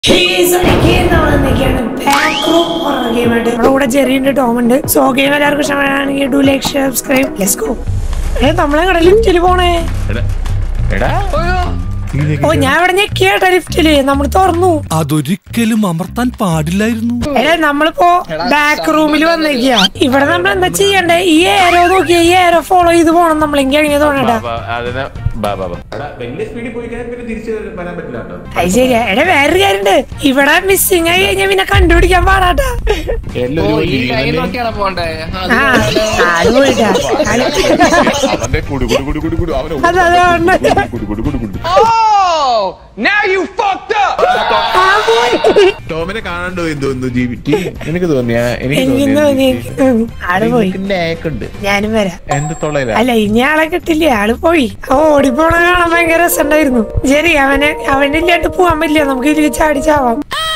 നമ്മുടെ കൂടെ ജെറിയുണ്ട് ടോം ഉണ്ട് സോ ഗെയിം എല്ലാവർക്കും ഇഷ്ടമാണെങ്കിൽ do like subscribe let's go ഏ നമ്മളെ കട ലിഫ്റ്റില് പോണേ എടാ എടാ ഓ ഞാൻ ഇവിടെ ഞെക്കിയാട്ടാ ലിഫ്റ്റില് നമ്മൾ തുറന്നു അതൊരിക്കലും അമർത്താൻ പാടില്ലായിരുന്നു എടാ നമ്മളിപ്പോ ബാക്ക് റൂമിൽ വന്നേക്കാ ഇവിടെ നമ്മൾ എന്താ ചെയ്യണ്ടേ ഈ ഏരോ നോക്കിയ ഈ ഏരോ ഫോളോ ചെയ്ത് പോണം നമ്മളെങ്കിൽ അങ്ങനെ തോന്നട്ടാ ബാ, അതിന് ബാ ബാ ബാ എടാ വലിയ സ്പീഡിൽ പോയി കഴിഞ്ഞാൽ പിന്നെ തിരിച്ച് വരാൻ പറ്റില്ല കേട്ടോ അത് ശരിയാ എടാ വേറൊരു കാര്യണ്ട് ഇവിടെ മിസ്സിങ് ആയി കഴിഞ്ഞാൽ പിന്നെ കണ്ടുപിടിക്കാൻ പാടാട്ടാ എല്ലാം ഓ, ഒരു ഈ കൈ ഇങ്ങനെ നോക്കിയാണ് പോണ്ടേ അത് ആ അത് പോയിട്ടാ അവന്റെ കുടു കുടു കുടു കുടു കുടു അവനെ അത് അത് വേണ്ട. കുടു കുടു കുടു കുടു ആ പോയി ടോമിനെ കാണണ്ടോ എന്ന് തോന്നുന്നു ജീവിറ്റി എനിക്ക് തോന്നിയാ എനിക്ക് എനിക്ക് തോന്നി എനിക്ക് തോന്നി ആള് പോയി തോന്നിയുണ്ട് ഞാനും വരാം എന്റെ തൊള്ളയില അല്ല ഇനി ആളെ കിട്ടില്ല ആള് പോയി ആ ഓടിപ്പോണ കാണാൻ ഭയങ്കര രസമുണ്ടായിരുന്നു ശരി അവനെ അവനില്ലാണ്ട് പോവാൻ പറ്റില്ല നമുക്ക് ഇതിൽ ചാടിച്ചാവാം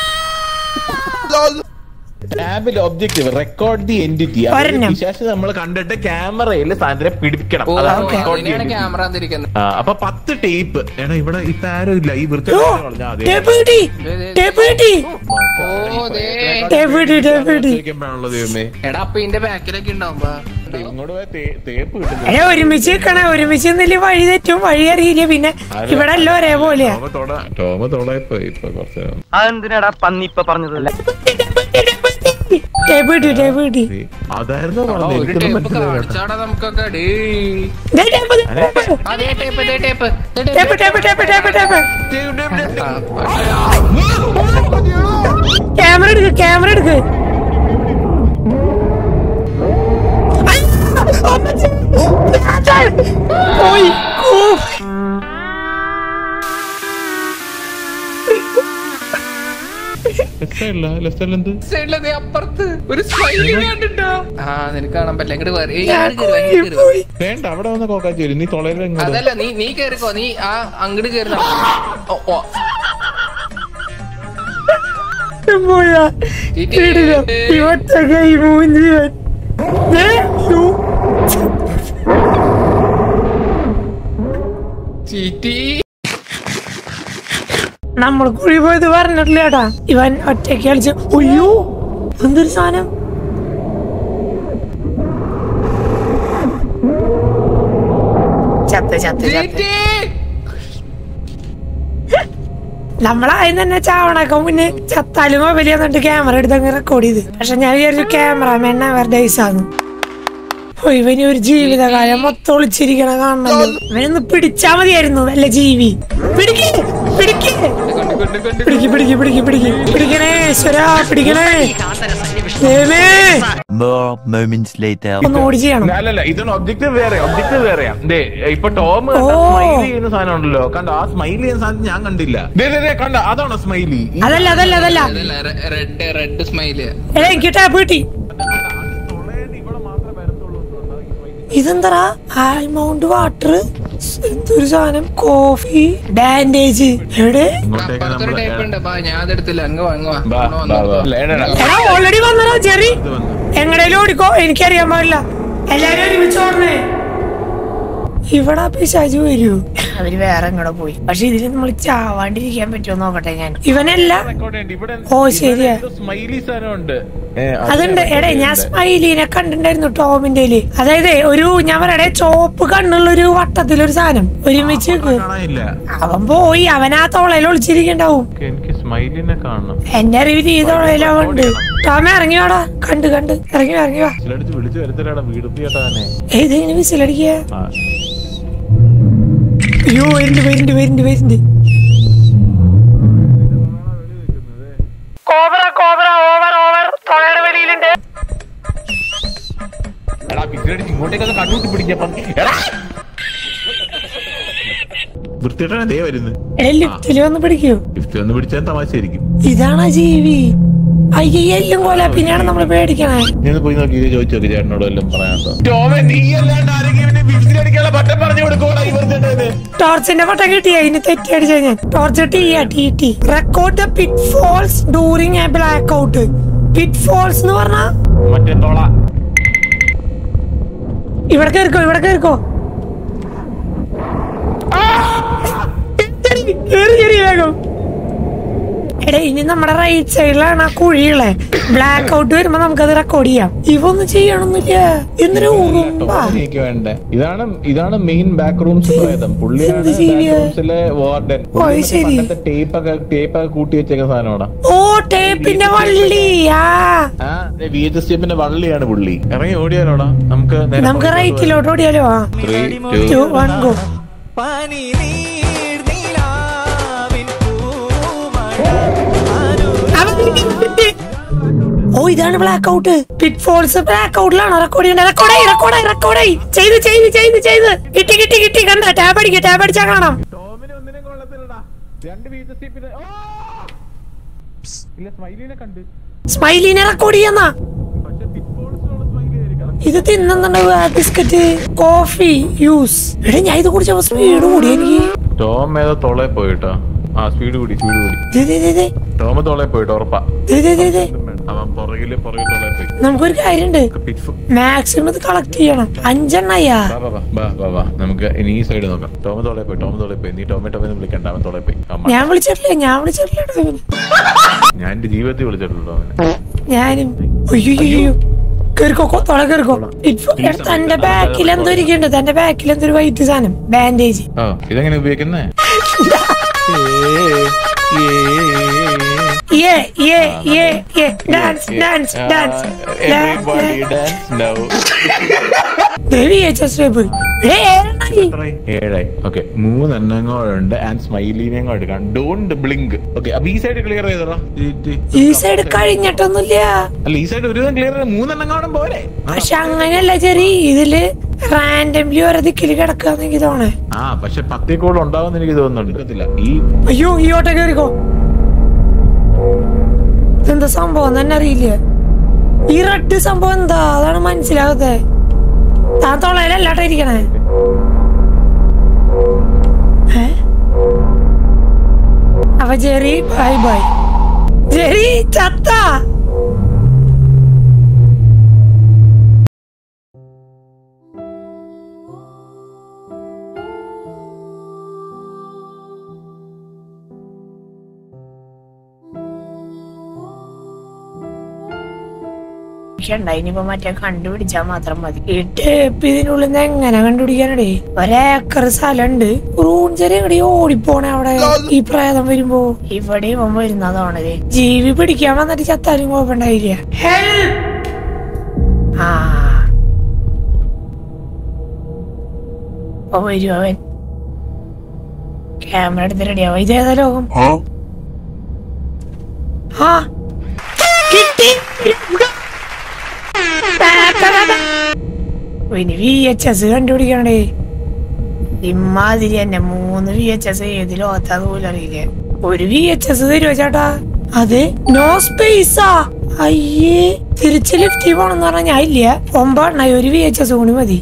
ടാബിൽ ഒബ്ജക്റ്റീവ് റെക്കോർഡ് ദി എന്റിറ്റി ഒരെണ്ണം. വിശേഷം നമ്മൾ കണ്ടിട്ട് ക്യാമറയിൽ സാധനത്തെ പിടിപ്പിക്കണം ഓ അതാണ് record the അതിനാണ് entity. ക്യാമറ തിരിക്കുന്നത് ആ, അപ്പൊ പത്ത് ടേപ്പ് എടാ ഇവിടെ ഇപ്പൊ ആരും ഇല്ല ഈ ഓ, വൃത്തി ടേപ്പ് കിട്ടി ടേപ്പ് കിട്ടി ഓ ദേ ടേപ്പ് കിട്ടി ടേപ്പ് കിട്ടി ദൈവമേ എടാ അപ്പൊ ഇതിന്റെ ബാക്കിലൊക്കെ ഉണ്ടാവുമ്പോ ഇങ്ങോട്ട് പോയ തേ- തേപ്പ് കിട്ടുന്നു ഏ ഒരുമിച്ച് നിക്കണേ ഒരുമിച്ച് നിന്നില്ല വഴി തെറ്റും വഴി അറിയില്ല പിന്നെ ഇവിടെ എല്ലാം ഒരേപോലെയാ ടോമ തൊട ടോമ തൊടയപ്പോ ഇപ്പൊ കുറച്ച് അതെന്തിനാടാ പന്നി ഇപ്പൊ പറഞ്ഞത് ടേപ്പ് കിട്ടി ടേപ്പ് കിട്ടി അതായിരുന്നു എടാ, പറഞ്ഞത് ഒരു എനിക്കൊന്നും ടേപ്പ് മനസ്സിലായില്ല കാണിച്ചാടാ നമുക്കൊക്കെ ഡേ ദേ ടേപ്പ്, ദേ ടേപ്പ്. അതേ ടേപ്പ് ദേ ടേപ്പ് ദേ tape tape tape tape tape ആ, ക്യാമറ എടുക്ക് ക്യാമറ എടുക്ക് പോയി ഓ. ലെഫ്റ്റ് ലെഫ്റ്റ് സൈഡിൽ എന്ത് സൈഡിലെ ദേ അപ്പുറത്ത് ഒരു സ്മൈലി കണ്ടിട്ടോ ആ നിനക്ക് കാണാൻ പറ്റില്ല ഇങ്ങോട്ട് വേറെ ഞാൻ ഇങ്ങോട്ട് കേറുവാ, പോയി, ഇങ്ങോട്ട് കേറുവാ. പോയി. വേണ്ട അവിടെ വന്ന് കോക്കാച്ചി വരും നീ തൊളയിൽ ഇങ്ങോട്ട് അതല്ല നീ നീ കേറിക്കോ നീ ആ അങ്ങോട്ട് കേറുന്ന ഓ, ഓ. പോയാ ചീറ്റി. ഇടില്ല ഇവത്തെ ഗെയിം മുഴുവൻ ദേ, യ്യോ. ചീറ്റി നമ്മൾ കുഴി പോയത് പറഞ്ഞിട്ടില്ലേട്ടാ ഇവൻ ഒറ്റയ്ക്ക് കളിച്ച് അയ്യോ എന്തൊരു സാധനം ചത്ത് ചത്ത് ചത്ത് ചീറ്റി നമ്മളാദ്യം തന്നെ ചാവണക്ക മുന്നേ ചത്താലും മൊബൈൽ എന്നിട്ട് ക്യാമറ എടുത്ത് അങ്ങ് റെക്കോർഡ് ചെയ്ത് പക്ഷെ ഞാൻ വിചാരിച്ചു ക്യാമറമാൻ അവരുടെ ഐസാന്ന് ഓ ഇവന് ഒരു ജീവിതകാലം മൊത്തം ഒളിച്ചിരിക്കണ കാണണല്ലോ ഇവനൊന്ന് പിടിച്ചാ മതിയായിരുന്നു വല്ല ജീവി പിടിക്ക് പിടിക്ക് കൊണ്ട് കൊണ്ട് കൊണ്ട് പിടിക്ക് പിടിക്ക് പിടിക്ക് പിടിക്ക് പിടിക്കണേ ഈശ്വരാ പിടിക്കണേ ദൈവമേ More moments later. ഒന്ന് ഓടി ചെയ്യണം അല്ലല്ല ഇതാണ് ഒബ്ജക്റ്റീവ് വേറെ ഒബ്ജക്റ്റീവ് വേറെയാ ദേ ഇപ്പൊ ടോം ഓ. സ്മൈലി ചെയ്യുന്ന സാധനം ഉണ്ടല്ലോ കണ്ടോ ആ സ്മൈലി ചെയ്യുന്ന സാധനം ഞാൻ കണ്ടില്ല ദേ ദേ, ദേ കണ്ട അതാണോ സ്മൈലി അതല്ല അതല്ല അതല്ല അതല്ല റെഡ് റെഡ് സ്മൈല് എടാ എനിക്ക് ടാപ്പ് കിട്ടി ഇതെന്തടാ ആൽമൗണ്ട് വാട്ടർ എന്തൊരു സാധനം കോഫി ബാൻഡേജ് എവിടെ ഇങ്ങോട്ടേക്ക് അപ്പുറത്തൊരു നമ്മള് ടൈപ്പ് ഉണ്ട് ബാ ഞാൻ അതെടുത്തില്ല അങ്ങ് വാങ്ങ് വാ ബാ, അങ്ങ് ബാ, വന്നോ. ബാ. അല്ല, എടാ, എടാ. എടാ ഓൾറെഡി വന്നടാ ചെറി ഇത് വന്നു. എങ്ങടേലും ഓടിക്കോ എനിക്കറിയാൻ പാടില്ല എല്ലാരും ഒരുമിച്ച് ഓടണേ ഇവിടെ പിശാചു വരൂ അവര് വേറെ എങ്ങടെ പോയി പക്ഷെ ഇതിൽ നമ്മൾ ചാവാണ്ടിരിക്കാൻ പറ്റുമോ നോക്കട്ടെ ഞാൻ ഇവനല്ല Record ചെയ്യണ്ട. ഇവിടെ ഓ, ശരിയാ. ഇവിടെ എന്തോ സ്മൈലി സാധനം ഉണ്ട് ഏ, അത് അതുണ്ട് record എടേ ഞാൻ ചെയ്യണ്ട. സ്മൈലിനെ കണ്ടിട്ടുണ്ടായിരുന്നു ടോമിന്റെ അതായത് ഒരു ഞാൻ പറയടേ ചോപ്പ് കണ്ണുള്ള ഒരു വട്ടത്തിലൊരു സാധനം ഒരുമിച്ച് നിക്ക്. കാണാനില്ല അവൻ പോയി അവൻ ആ തോളയിൽ ഒളിച്ചിരിക്കണ്ടാവും ഓക്കേ, എനിക്ക് സ്മൈലിനെ കാണണം എന്റെ അറിവിൽ ഈ തോളയിലോ ഉണ്ട് ടോമ ഇറങ്ങി വാടാ കണ്ട് കണ്ട് ഇറങ്ങി വാ, ഇറങ്ങി വാ ചിലടിച്ച് വിളിച്ചു വരുത്തലാടാ വീട് ചേട്ടാ തന്നെ ഏതെങ്കിലും വിസിലടിക്കുക ആ. അയ്യോ വരുന്നുണ്ട് വരുന്നുണ്ട് വരുന്നുണ്ട് വരുന്നുണ്ട് കോബ്ര കോബ്ര ഓവർ ഓവർ തൊളയുടെ വെളിയിലുണ്ട് എടാ വിസിലടിച്ച് ഇങ്ങോട്ടേക്കൊന്ന് കണ്ടുകൂട്ടി പിടിക്കപ്പം എടാ വൃത്തിയിട്ടാണ് ദേ വരുന്നത് എടാ ലിഫ്റ്റിൽ വന്ന് പിടിക്കൂ ലിഫ്റ്റ് ഒന്ന് പിടിച്ചാൽ തമാശയായിരിക്കും ഇതാണ് ജീവി അയ്യ എല്ലും കൊല പിന്നെയാണ് നമ്മൾ പേടിക്കണേ നീ ഒന്ന് പോയി നോക്കി ചോദിച്ചു നോക്കി ചേട്ടനോട് വല്ലതും പറയാനുണ്ടോ ടോമെ നീ അല്ലാണ്ട് ആരെങ്കിലും വിസിലടിക്കാനുള്ള പട്ടം പറഞ്ഞു കൊടുക്കോടാ ഈ വൃത്തിയിട്ടത് ടോർച്ചിന്റെ പട്ടം കിട്ടി അതിന് തെറ്റടിച്ച ഞാൻ ടോർച്ച് ടി ടി ടി record the pitfalls during a blackout pitfalls എന്ന് പറഞ്ഞാ മറ്റേ തോള ഇവിടെ കേറിക്കോ ഇവിടെ കേറിക്കോ ആ! കേറി കേറി വേഗം എടേ ഇനി നമ്മുടെ റൈറ്റ് സൈഡിലാണ് ആ കുഴികളെ ബ്ലാക്ക് ഔട്ട് വരുമ്പോ നമുക്കത് റെക്കോർഡ് ചെയ്യാം ഇവൊന്നും ചെയ്യണമെന്നില്ല എന്തൊരു ഉറുമ്പാ ടോമിനിക്ക് വേണ്ടേ ഇതാണ് ഇതാണ് മെയിൻ ബാക്ക് റൂംസ് പ്രേതം പുള്ളിയാണ് എന്ത് ബാക്ക് ചെയ്യാ? റൂംസിലെ വാർഡൻ ഓ, അത് ശരി. ടേപ്പ് ഒക്കെ ടേപ്പ് ഒക്കെ കൂട്ടി വെച്ചേക്കുന്ന സാധനമാണ് ഓ ടേപ്പിന്റെ വള്ളി ആ ആ വി എച്ച് എസ് ടേപ്പിന്റെ വള്ളിയാണ് പുള്ളി ഇറങ്ങി ഓടിയാലോടാ നമുക്ക് നേരെ നമുക്ക് പുറകോട്ട് റൈറ്റിലോട്ട് ഓടിയാലോ ആ പോവാം. Three, two two, one go ഓ ഇതാണ് ബ്ലാക്ക് ഔട്ട് പിറ്റ് ഫോൾസ് ബ്ലാക്ക് ഔട്ടിലാണ് റെക്കോർഡ് ചെയ്യേണ്ടത് റെക്കോർഡായി റെക്കോർഡായി റെക്കോർഡായി ചെയ്ത് ചെയ്ത് ചെയ്ത് ചെയ്ത് കിട്ടി കിട്ടി കിട്ടി കണ്ട ടാബ് അടിക്ക ടാബ് അടിച്ചാ കാണാം ടോമിന് ഒന്നിനും കൊള്ളത്തില്ലടാ. രണ്ട് വി എച്ച് എസ് ടേപ്പിന്റെ ഓ! ഇല്ല സ്മൈലിനെ കണ്ട് സ്മൈലിനെ റെക്കോർഡ് ചെയ്യാന്നാ പക്ഷെ പിറ്റ്ഫോൾസിലുള്ള സ്മൈലി ആയിരിക്കണം ഇത് തിന്നുന്നുണ്ടാവുക ബിസ്ക്കറ്റ് കോഫി യൂസ് എടാ ഞാൻ ഇത് കുടിച്ചപ്പോ സ്പീഡ് കൂടി എനിക്ക് ടോം ഏതോ തൊളയെ പോയിട്ടോ ആ സ്പീഡ് കൂടി സ്പീഡ് കൂടി ദേ, ദേ, ദേ, ദേ. ടോം തൊളയെ പോയിട്ട് ഉറപ്പാ ദേ, ദേ, ദേ, ദേ. അവൻ പുറകില് പുറകിൽ തൊളയെ പോയി നമുക്കൊരു കാര്യണ്ട് പിറ്റ്ഫോ- മാക്സിമം ഇത് കളക്ട് ചെയ്യണം അഞ്ചെണ്ണയ്യാ വാ, വാ, വാ, വാ, വാ, വാ. നമുക്ക് ഇനി ഈ സൈഡ് നോക്കാം ടോമ തോളെ പോയി ടോമ തോളെ പോയി നീ ടോമ ടോമ വിളിക്കണ്ട അവൻ തോളെ പോയി അമ്മ ഞാൻ വിളിച്ചിട്ടില്ല ഞാൻ വിളിച്ചിട്ടില്ല ട്ടോ ഇവനെ. ഞാൻ എന്റെ ജീവിതത്തിൽ വിളിച്ചിട്ടുള്ളൂ അവനെ ഞാനും അയ്യോ കേറിക്കോ തൊള കേറിക്കോ ഇപ്പൊ തന്റെ ബാക്കിൽ എന്തോ ഇരിക്കുന്നുണ്ട് തന്റെ ബാക്കിൽ എന്തോ ഒരു വൈറ്റ് സാധനം ബാൻഡേജ് ആ ഇതെങ്ങനെ ഉപയോഗിക്കുന്നേ ഏ ഏ ഏ ഏ ഡാൻസ് ഡാൻസ് ഡാൻസ് ദേവി എച്ച് സ്റ്റെപ്പ് ഏഴായി ഓക്കെ മൂന്നെണ്ണങ്ങളുണ്ട് ആൻഡ് സ്മൈലിനെയും കൂടെ എടുക്കാം ഡോണ്ട് ബ്ലിങ്ക് ഓക്കെ അപ്പൊ ഈ സൈഡ് ക്ലിയർ ചെയ്തടാ ഈ സൈഡ് കഴിഞ്ഞിട്ടൊന്നുമില്ല അല്ല ഈ സൈഡ് ഒരു ക്ലിയർ മൂന്നെണ്ണങ്ങളും പോരെ ആ. പക്ഷെ അങ്ങനെയല്ല ചെറി ഇതില് റാൻഡംലി ഓരോ ദിക്കില് കിടക്കാന്ന് എനിക്ക് തോന്നേ ആ പക്ഷെ പത്തേ കോൾ ഉണ്ടാവുന്ന എനിക്ക് തോന്നുന്നുണ്ട് അറിയത്തില്ല. ഈ അയ്യോ ഈ ഓട്ട കേറിക്കോ ഇതെന്താ സംഭവം തന്നെ അറിയില്ല ഈ റെഡ് സംഭവം എന്താ അതാണ് മനസ്സിലാകാത്തെ താൻ തൊള്ളയിലല്ലാട്ടോ ഇരിക്കണേ ഏ? അപ്പൊ ജെറി ബൈ ബൈ ജെറി ചത്ത ഇനിയിപ്പോ മറ്റേ കണ്ടുപിടിച്ചാ മാത്രം മതി ഈ ടേപ്പ് ഇതിനുള്ളിൽ നിന്ന് എങ്ങനെ കണ്ടുപിടിക്കാനടേ ഒരേക്കർ സ്ഥലമുണ്ട് റൂൺചെറി എവിടെ ഓടിപ്പോണേ അവിടെ ഈ പ്രേതം വരുമ്പോ ഇവിടെ ഇവൻ വരുന്നതാണത് ജീവി പിടിക്കാൻ വന്നിട്ട് ചത്താലും കുഴപ്പമുണ്ടായില്ല Help! ആ അപ്പൊ വരും അവൻ ക്യാമറ എടുത്ത് റെഡിയാവും ഇതേതാ ലോകം ആ കിട്ടി ഇനി വി എച്ച് എസ് കണ്ടുപിടിക്കണേ ഇമ്മാതിരി തന്നെ മൂന്ന് വി എച്ച് എസ് ഏത് ലോകത്താന്ന് പോലും അറിയില്ല ഒരു വി എച്ച് എസ് തരുമോ ചേട്ടാ അത് നോ സ്പേസാ അയ്യേ തിരിച്ച് ലിഫ്റ്റിൽ പോണെന്ന് പറഞ്ഞാൽ ഞാൻ ഇല്ല ഒമ്പതെണ്ണായി ഒരു വി എച്ച് എസ് കൂടി മതി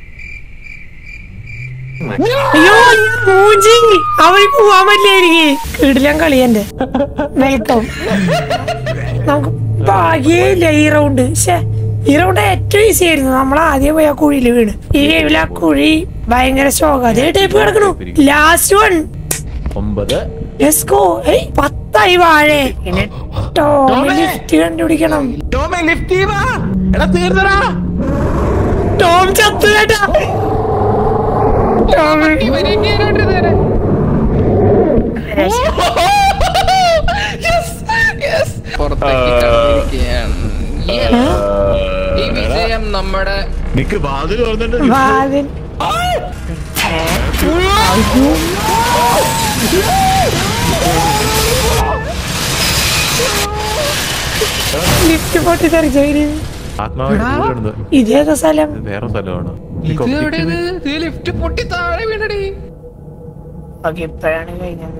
അയ്യോ മൂഞ്ചി അവന് പോവാൻ പറ്റില്ലായിരിക്കും കിടിലൻ കളി എന്റെ വെൽക്കം നമുക്ക് ഭാഗ്യമില്ല ഈ റൗണ്ട് പക്ഷെ ഈ റൗണ്ട് ഏറ്റവും ഈസി ആയിരുന്നു നമ്മൾ ആദ്യം പോയി ആ കുഴിയിൽ വീണ് ഈ ഗെയിമിൽ ആ കുഴി ഭയങ്കര ശോകം അതേ ടൈപ്പ് കിടക്കണു ലാസ്റ്റ് വൺ ഒമ്പത് ലെസ്കോ ഏയ് പത്തായി വാഴേ പിന്നെ ടോമി ലിഫ്റ്റ് കണ്ടുപിടിക്കണം ടോമെ ലിഫ്റ്റ് എടാ തീർന്നടാ ടോം ചത്തു കേട്ടാ ടോമി ഇവനെ കേറിട്ടിരുന്നേരെ. പുറത്തേക്ക് കടന്നിരിക്കുകയാണ്. Yes. ഈ വിജയം നമ്മുടെ നിക്ക് വാതിൽ തുറന്നിട്ട് വാതിൽ ലിഫ്റ്റ് പൊട്ടി തെറിച്ചു ആത്മാവായിട്ട് വീടുണ്ട് ഇതേതാ സ്ഥലം ഇത് വേറെ സ്ഥലമാണ് ഈ ഇത് കൊപ്പിക്ക് എവിടെയത്? ഇത് ലിഫ്റ്റ് പൊട്ടി താഴെ വീണടി ഓക്കെ ഇപ്പോഴാണ് കഴിഞ്ഞത്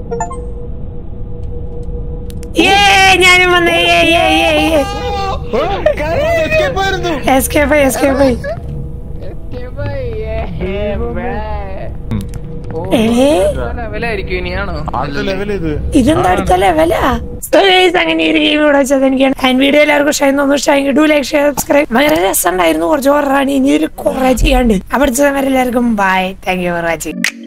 ഏ ഞാനും വന്നേ ഏ ഏ ഏ ഏ എസ്കേപ്പ് ആയി എസ്കേപ്പ് ആയി ഏ ലെവലായിരിക്കും ഇനിയാണോ അടുത്ത ലെവൽ ഇത് ഇതെന്താ അടുത്ത ലെവലാ So guys, അങ്ങനെ ഒരു ഗെയിം ഇവിടെ വെച്ചത് എനിക്ക് ആൻഡ് വീഡിയോ എല്ലാവർക്കും ഇഷ്ടമായി തോന്നുന്നു ഇഷ്ടമായി ഡു ലൈക്ക് ഷെയർ സബ്സ്ക്രൈബ് ഭയങ്കര രസമുണ്ടായിരുന്നു കുറച്ച് കുറവാണ് ഇനി ഒരു കുറെ ചെയ്യാണ്ട് അവിടുത്തെ എല്ലാവർക്കും bye thank you for watching